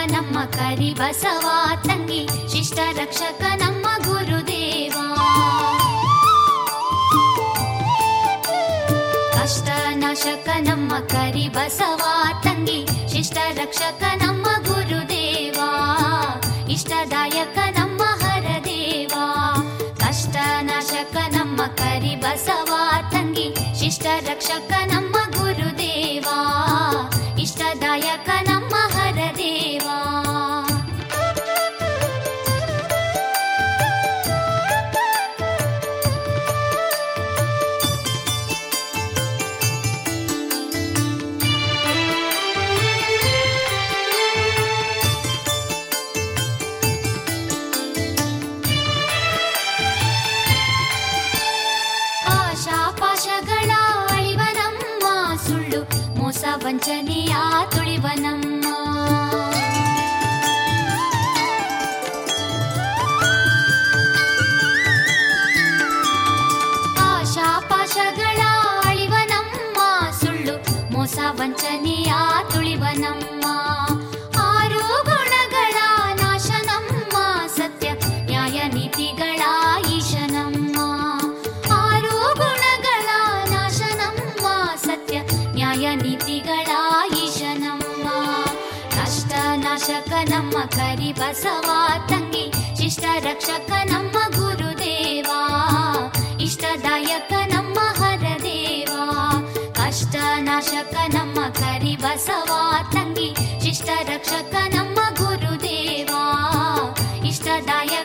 ನಮ್ಮ ಕರಿ ಬಸವ ತಂಗಿ ಶಿಷ್ಟ ರಕ್ಷಕ ನಮ್ಮ ಗುರುದೇವ ಕಷ್ಟ ನಾಶಕ ನಮ್ಮ ಕರಿ ಬಸವ ತಂಗಿ ಶಿಷ್ಟ ರಕ್ಷಕ ನಮ್ಮ ಗುರುದೇವ ಇಷ್ಟದಾಯಕ ನಮ್ಮ ಹರದೇವ ಕಷ್ಟ ನಾಶಕ ನಮ್ಮ ಕರಿ ಬಸವ ತಂಗಿ ಶಿಷ್ಟ ರಕ್ಷಕ ನಮ್ಮ ಗುರುದೇವ ಇಷ್ಟದಾಯಕ ನಮ್ಮ ಹರದೇವ ಆಶಾಪಾಶಗಳ ಅಳಿವನಮ್ಮ ಸುಳ್ಳು ಮೋಸ ವಂಚನೆಯ ತುಳಿವನಮ್ಮ ಆಶಾಪಾಶಗಳ ಅಳಿವನಮ್ಮ ಸುಳ್ಳು ಮೋಸ ವಂಚನೆಯ ತುಳಿವನಮ್ಮ ಆರು ಗುಣಗಳ ನಾಶನಮ್ಮ ಸತ್ಯ ನ್ಯಾಯ ನೀತಿಗಳ ಈಶನಮ್ಮ ಆರು ಗುಣಗಳ ನಾಶನಮ್ಮ ಸತ್ಯ ನ್ಯಾಯ ನೀತಿಗಳ ಈಶನಮ್ಮ ಕಷ್ಟ ನಾಶಕ ನಮ್ಮ ಕರಿ ಬಸವ ತಂಗಿ ಶಿಷ್ಟ ರಕ್ಷಕ ನಮ್ಮ ಗುರುದೇವ ಇಷ್ಟದಾಯಕ ನಮ್ಮ ಹರದೇವ ಕಷ್ಟ ನಾಶಕ ನಮ್ಮ ಕರಿ ಬಸವ ತಂಗಿ ಶಿಷ್ಟ ರಕ್ಷಕ ನಮ್ಮ ಗುರುದೇವ ಇಷ್ಟದಾಯಕ